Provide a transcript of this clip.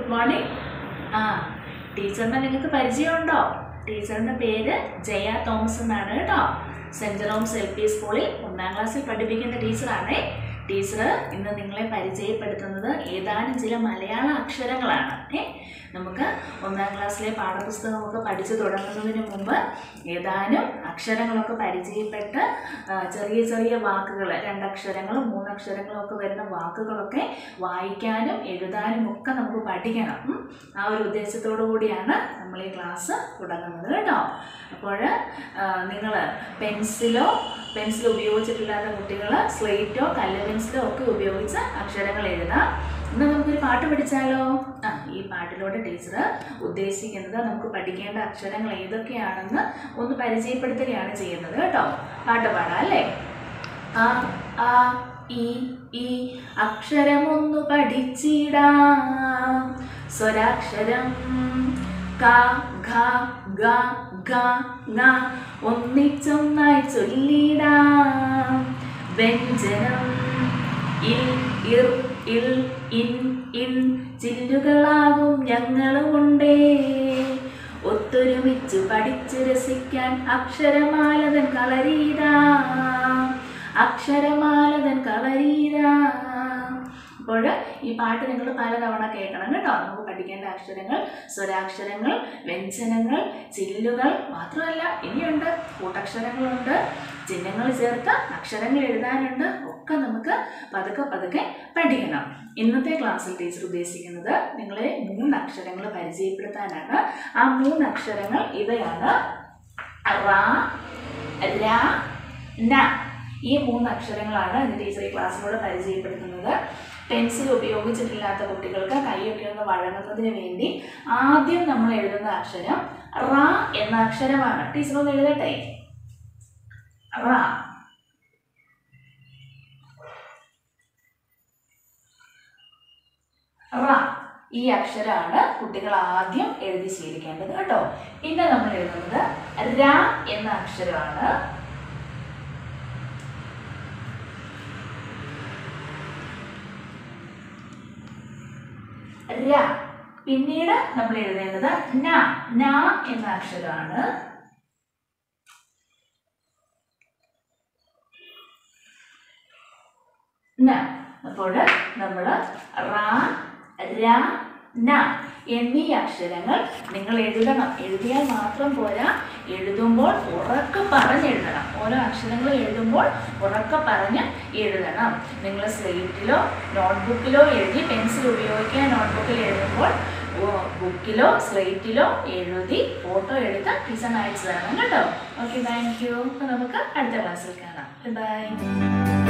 Good morning ആ ടീച്ചറിനെ നിങ്ങൾക്ക് പരിചയമുണ്ടോ ടീച്ചറിൻ്റെ പേര് ജയ തോമസ് എന്നാണ് കേട്ടോ സെൻറ് ജെറോംസ് എൽ പി സ്കൂളിൽ ഒന്നാം ക്ലാസ്സിൽ പഠിപ്പിക്കുന്ന ടീച്ചറാണേ ടീച്ചർ ഇന്ന് നിങ്ങളെ പരിചയപ്പെടുത്തുന്നത് ഏതാനും ചില മലയാള അക്ഷരങ്ങളാണ് ഏ നമുക്ക് ഒന്നാം ക്ലാസ്സിലെ പാഠപുസ്തകമൊക്കെ പഠിച്ചു തുടങ്ങുന്നതിന് മുമ്പ് ഏതാനും അക്ഷരങ്ങളൊക്കെ പരിചയപ്പെട്ട് ആ, ചെറിയ ചെറിയ വാക്കുകൾ രണ്ടക്ഷരങ്ങളും മൂന്നക്ഷരങ്ങളും ഒക്കെ വരുന്ന വാക്കുകളൊക്കെ വായിക്കാനും എഴുതാനും ഒക്കെ നമുക്ക് പഠിക്കണം ഉം. ആ ഒരു ഉദ്ദേശത്തോടു കൂടിയാണ് നമ്മൾ ഈ ക്ലാസ് തുടങ്ങുന്നത് കേട്ടോ അപ്പോൾ നിങ്ങൾ പെൻസിലോ പെൻസിൽ ഉപയോഗിച്ചിട്ടില്ലാത്ത കുട്ടികൾ സ്ലേറ്റോ കല്ല് പെൻസിലോ ഒക്കെ ഉപയോഗിച്ച് അക്ഷരങ്ങൾ എഴുതാം ഇന്ന് നമുക്കൊരു പാട്ട് പഠിച്ചാലോ ആ ഈ പാട്ടിലൂടെ ടീച്ചർ ഉദ്ദേശിക്കുന്നത് നമുക്ക് പഠിക്കേണ്ട അക്ഷരങ്ങൾ ഏതൊക്കെയാണെന്ന് ഒന്ന് പരിചയപ്പെടുത്തുകയാണ് ചെയ്യുന്നത് കേട്ടോ പാട്ട് പാടാം അല്ലേ ആ ആ ഈ ഈ അക്ഷരമൊന്നു പഠിച്ചിടാം സ്വരാക്ഷരം ക ഘ ഗ ഘ ങ ഒന്നിച്ചൊന്നായി ചൊല്ലിടാം വ്യഞ്ജനം ഇൽ ഇർ ഇൽ ഇൻ ഇൻ ചില്ലുകളാകും ഞങ്ങളുമുണ്ടേ ഒത്തൊരുമിച്ച് പഠിച്ച് രസിക്കാൻ അക്ഷരമാലതൻ കളരീതാം അക്ഷരമാലതൻ കളരീതാം അപ്പോൾ ഈ പാട്ട് നിങ്ങൾ പലതവണ കേൾക്കണം കേട്ടോ നമുക്ക് പഠിക്കേണ്ട അക്ഷരങ്ങൾ സ്വരാക്ഷരങ്ങൾ വ്യഞ്ജനങ്ങൾ ചില്ലുകൾ മാത്രമല്ല ഇനിയുണ്ട് കൂട്ടക്ഷരങ്ങളുണ്ട് ചിഹ്നങ്ങൾ ചേർത്ത് അക്ഷരങ്ങൾ എഴുതാനുണ്ട് ഒക്കെ നമുക്ക് പതുക്കെ പതുക്കെ പഠിക്കണം ഇന്നത്തെ ക്ലാസ്സിൽ ടീച്ചർ ഉദ്ദേശിക്കുന്നത് നിങ്ങളെ മൂന്ന് അക്ഷരങ്ങൾ പരിചയപ്പെടുത്താനാണ് ആ മൂന്ന് അക്ഷരങ്ങൾ ഇവയാണ് റ ര ന ഈ മൂന്ന് അക്ഷരങ്ങളാണ് ഇന്ന് ടീച്ചർ ഈ ക്ലാസ്സിലൂടെ പരിചയപ്പെടുത്തുന്നത് പെൻസിൽ ഉപയോഗിച്ചിട്ടില്ലാത്ത കുട്ടികൾക്ക് കൈയൊക്കെ ഒന്ന് വഴങ്ങുന്നതിന് വേണ്ടി ആദ്യം നമ്മൾ എഴുതുന്ന അക്ഷരം റ എന്ന അക്ഷരമാണ് ടീച്ചർ ഒന്ന് എഴുതട്ടെ റ റ ഈ അക്ഷരമാണ് കുട്ടികൾ ആദ്യം എഴുതി ശീലിക്കേണ്ടത് കേട്ടോ പിന്നെ നമ്മൾ എഴുതുന്നത് ര എന്ന അക്ഷരമാണ് ര പിന്നീട് നമ്മൾ എഴുതേണ്ടത് ന ന എന്ന അക്ഷരമാണ് ന അപ്പോൾ നമ്മൾ റ ര ന എന്നീ അക്ഷരങ്ങൾ നിങ്ങൾ എഴുതണം എഴുതിയാൽ മാത്രം പോരാ എഴുതുമ്പോൾ ഉറക്കെ പറഞ്ഞെഴുതണം ഓരോ അക്ഷരങ്ങൾ എഴുതുമ്പോൾ ഉറക്കെ പറഞ്ഞ് എഴുതണം നിങ്ങൾ സ്ലേറ്റിലോ നോട്ട്ബുക്കിലോ എഴുതി പെൻസിൽ ഉപയോഗിക്കാൻ നോട്ട്ബുക്കിൽ എഴുതുമ്പോൾ ബുക്കിലോ സ്ലേറ്റിലോ എഴുതി ഫോട്ടോ എടുത്ത് ടീച്ചറിന് അയച്ചു തരണം കേട്ടോ ഓക്കെ താങ്ക് യു അപ്പോൾ നമുക്ക് അടുത്ത ക്ലാസ്സിൽ കാണാം ബൈ